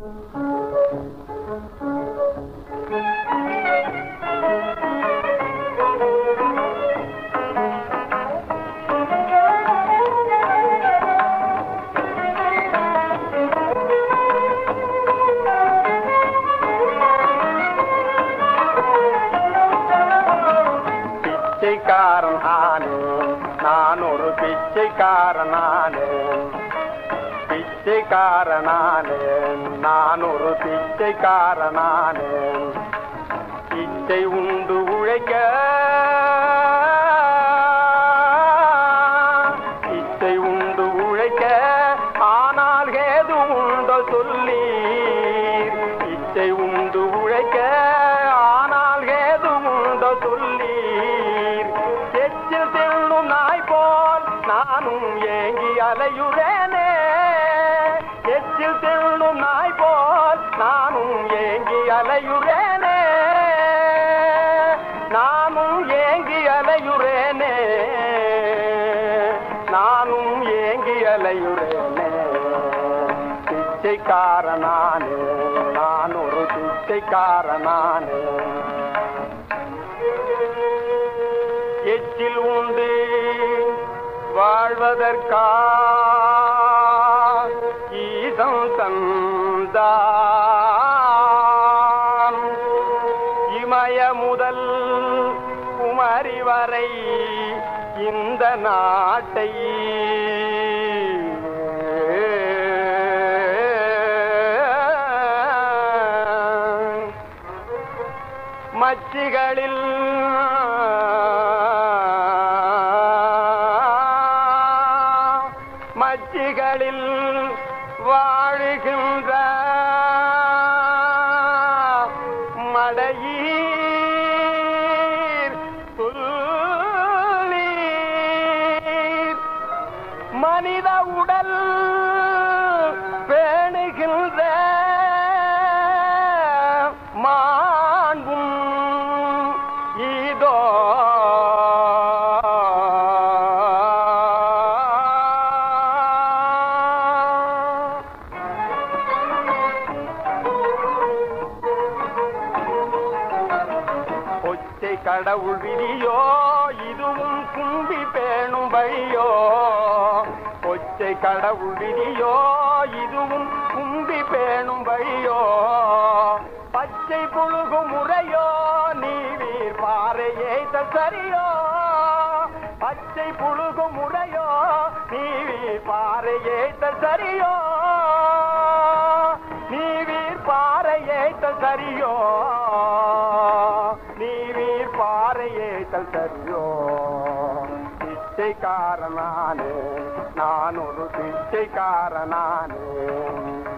பிச்சைக்காரன் ஆனேன் நான் ஒரு பிச்சைக்காரன் ஆனேன் பிச்சைக்காரனானேன் நான் ஒரு பிச்சைக்காரனானேன் பிச்சை உண்டு உழைக்க பிச்சை உண்டு உழைக்க ஆனால் ஏது உண்டோ சொல்லி பிச்சை உண்டு உழைக்க ஆனால் ஏது உண்டோ சொல்லி எச்சில் தின்னும் நாய் போல் நானும் ஏங்கி அலையுறேனே எச்சில் தின்னும் நாய் போல் நானும் ஏங்கி அலையுறேனே நானும் ஏங்கி அலையுறேனே நானும் ஏங்கி அலையுறேனே பிச்சைக்காரனானே நான் ஒரு பிச்சைக்காரனானே எச்சில் உண்டு வாழ்வதற்கா ஈசம் தந்தான் இமய முதல் குமரி வரை இந்த நாட்டை மச்சிகளில் மச்சிகளில் வாழுகின்ற மடையீர் புல்லீர் மனித உடல் பேணுகின்ற மாண்பும் இதோ ஒச்சை கடவுள் விதியோ இதுவும் கும்பி பேணும் வழியோ ஒச்சை கடவுள் விதியோ இதுவும் கும்பி பேணும் வழியோ பச்சை புழுகு முறையோ நீவீர் பாறையை சரியோ பச்சை புழுகு முறையோ நீவீர் பாறையை சரியோ நீவீர் பாறையேத்தல் சரியோ நீவீர் பாறையேத்தல் சரியோ பிச்சைக்காரனானே நான் ஒரு பிச்சைக்காரனானே